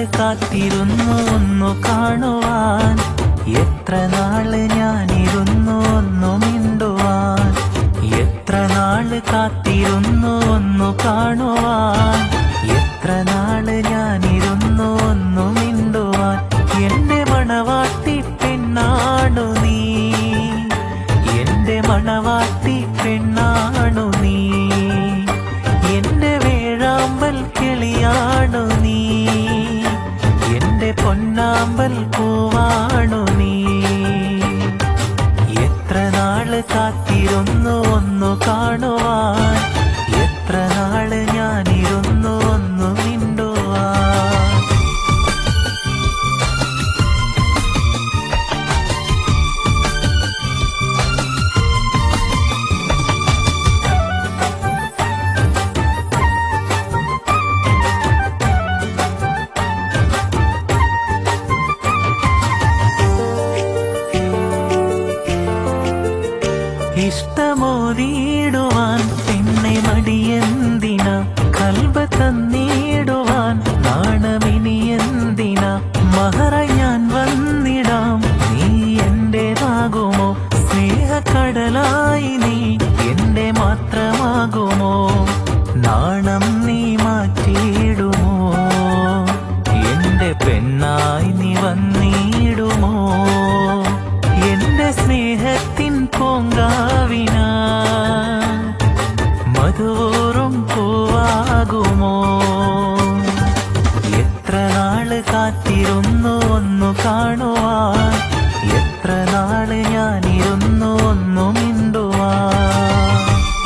കാത്തിരുന്നു ഒന്നു കാണുവാൻ എത്ര നാള് ഞാനിരുന്നു ഒന്നു മിണ്ടുവാൻ എത്ര നാള് കാത്തിരുന്നു ഒന്നു കാണുവാൻ എത്ര നാള് ഞാനിരുന്നു ഒന്നു മിണ്ടുവാൻ എന്റെ മണവാട്ടി പെണ്ണാണു നീ എന്റെ മണവാട്ടി പെണ്ണാണു നീ എന്റെ വേഴാമ്പൽ കിളിയാണു നീ എന്റെ പൊന്നാമ്പൽ പൂവാണു നീ എത്ര നാള് കാത്തിരുന്നു ഒന്നു കാണുവാൻ എത്ര നാള് ഞാനിരുന്നു ഒന്നു മിണ്ടുവാൻ ഇഷ്ടമോതിയിടുവാൻ പെണ്ണെ മടിയെന്തിന കൽബ തന്നിടുവാൻ നാണമിനിയെന്തിന മഹറ ഞാൻ വന്നിടാം നീ എന്റേതാകുമോ സ്നേഹക്കടലായി നീ എന്റെ മാത്രമാകുമോ നാണം നീ മാറ്റിയിടുമോ എന്റെ പെണ്ണായി നീ വന്നിടുമോ എന്റെ സ്നേഹത്തിൻ പൂങ്കാവിന മധുവൂറും പൂവാകുമോ എത്ര നാള് കാത്തിരുന്നു ഒന്നു കാണുവാൻ എത്ര നാള് ഞാനിരുന്നു ഒന്നു മിണ്ടുവാൻ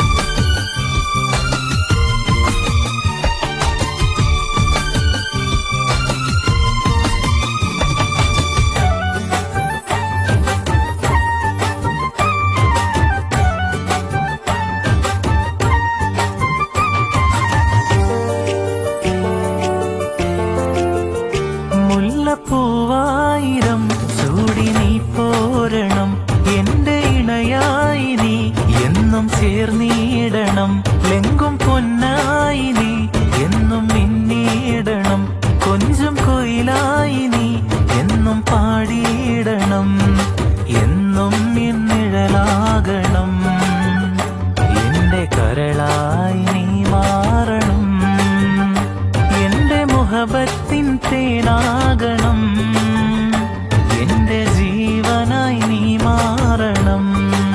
മുല്ലപ്പൂവായിരം ചൂടി നീ പോരണം എന്റെ ഇണയായി നീ എന്നും ചേർന്നിടണം ലെങ്കും പൊന്നായി നീ എന്നും മിന്നിടണം കൊഞ്ചും കൊയിലായി നീ എന്നും പാടിയിടണം എന്നും എന്നിഴലാകണം എന്റെ കരളായി നീ മാറണം എന്റെ മുഹബത്തിൻ തേനാകണം എന്റെ ജീവനായി നീ മാറണം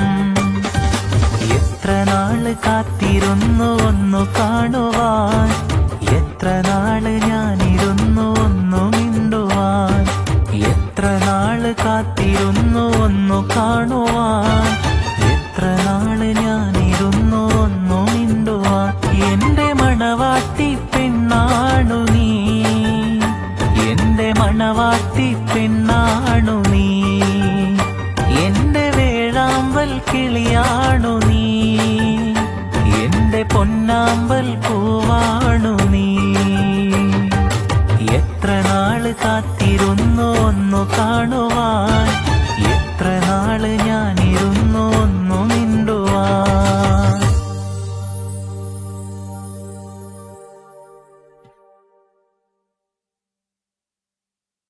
എത്ര നാള് കാത്തിരുന്നു ഒന്നു കാണുവാൻ എത്ര നാള് ഞാനിരുന്നു ഒന്നു മിണ്ടുവാൻ എത്ര നാള് കാത്തിരുന്നു ഒന്നു കാണുവാൻ എത്ര നാള് ഞാനിരുന്നു ഒന്നു മിണ്ടുവാൻ എന്റെ മണവാട്ടി പെണ്ണാണു നീ എന്റെ മണവാട്ടി പെണ്ണാണു നീ എന്റെ വേഴാമ്പൽ കിളിയാണു നീ എന്റെ പൊന്നാമ്പൽ പൂവാണു നീ എത്ര നാള് കാത്തിരുന്നു ഒന്നു കാണുവാൻ